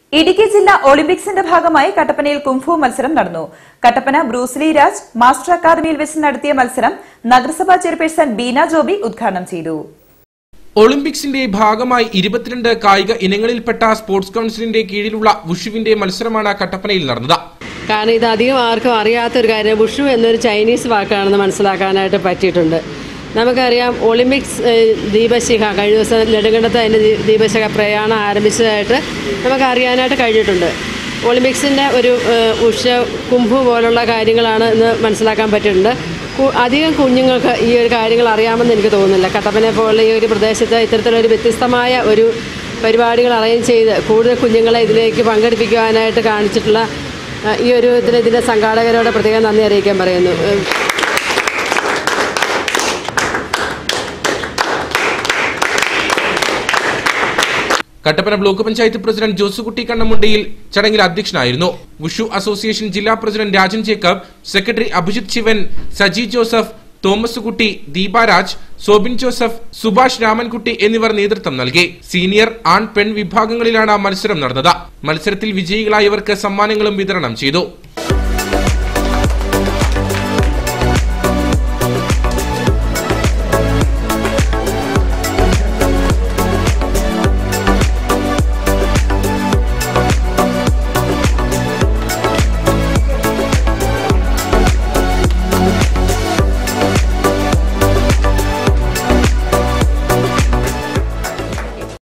ഇടുക്കി ജില്ലാ ഒളിമ്പിക്സിന്റെ ഭാഗമായി കട്ടപ്പനയിൽ കുംഫു മത്സരം നടന്നു കട്ടപ്പന ബ്രൂസ്ലി രാജ് മാസ്റ്റർ അക്കാദമിയിൽ വെച്ച് നടത്തിയ മത്സരം നഗരസഭാ ചെയർപേഴ്സൺ ബീന ജോബി ഉദ്ഘാടനം ചെയ്തു ഒളിമ്പിക്സിന്റെ ഭാഗമായി ഇരുപത്തിരണ്ട് കായിക ഇനങ്ങളിൽപ്പെട്ട സ്പോർട്സ് കൌൺസിലിന്റെ കീഴിലുള്ള വുഷുവിന്റെ മത്സരമാണ് കട്ടപ്പനയിൽ നടന്നത് കാരണം ഇത് അധികം ആർക്കും അറിയാത്തൊരു കാര്യം വുഷു എന്നൊരു ചൈനീസ് വാക്കാണെന്ന് മനസ്സിലാക്കാനായിട്ട് പറ്റിയിട്ടുണ്ട് നമുക്കറിയാം ഒളിമ്പിക്സ് ഏഹ്, ദീപശിഖ കഴിഞ്ഞ ദിവസം നെടുങ്കണ്ടത്ത് അതിൻ്റെ ദീ- ദീപശിഖ പ്രയാണം ആരംഭിച്ചതായിട്ട് നമുക്ക് അറിയാനായിട്ട് കഴിഞ്ഞിട്ടുണ്ട് ഒളിമ്പിക്സിൻ്റെ ഒരു ഏഹ്, ഉഷ കുംഭു പോലുള്ള കാര്യങ്ങളാണ് ഇന്ന് മനസ്സിലാക്കാൻ പറ്റിയിട്ടുണ്ട് കു- അധികം കുഞ്ഞുങ്ങൾക്ക് ഈ ഒരു കാര്യങ്ങൾ അറിയാമെന്ന് എനിക്ക് തോന്നുന്നില്ല കട്ടപ്പനെ പോലുള്ള ഈ ഒരു പ്രദേശത്ത് ഇത്തരത്തിലൊരു വ്യത്യസ്തമായ ഒരു പരിപാടികൾ അറേഞ്ച് ചെയ്ത് കൂടുതൽ കുഞ്ഞുങ്ങളെ ഇതിലേക്ക് പങ്കെടുപ്പിക്കുവാനായിട്ട് കാണിച്ചിട്ടുള്ള ആ, ഈ ഒരു ഇതിന് ഇതിൻ്റെ സംഘാടകരോട് പ്രത്യേകം നന്ദി അറിയിക്കാൻ പറയുന്നു ഏഹ്, കട്ടപ്പന ബ്ലോക്ക് പഞ്ചായത്ത് പ്രസിഡന്റ് ജോസുകുട്ടി കണ്ണമുണ്ടിയിൽ ചടങ്ങിൽ അധ്യക്ഷനായിരുന്നു വുഷു അസോസിയേഷൻ ജില്ലാ president Rajan Jacob secretary Abhijith Shivan Saji Joseph Thomaskutty Deeparaj Sobin Joseph Subhash Ramankutty എന്നിവർ നേതൃത്വം നൽകി സീനിയർ ആൺ പെൺ വിഭാഗങ്ങളിലാണ് മത്സരം നടന്നത് മത്സരത്തിൽ വിജയികളായവർക്ക് സമ്മാനങ്ങളും വിതരണം ചെയ്തു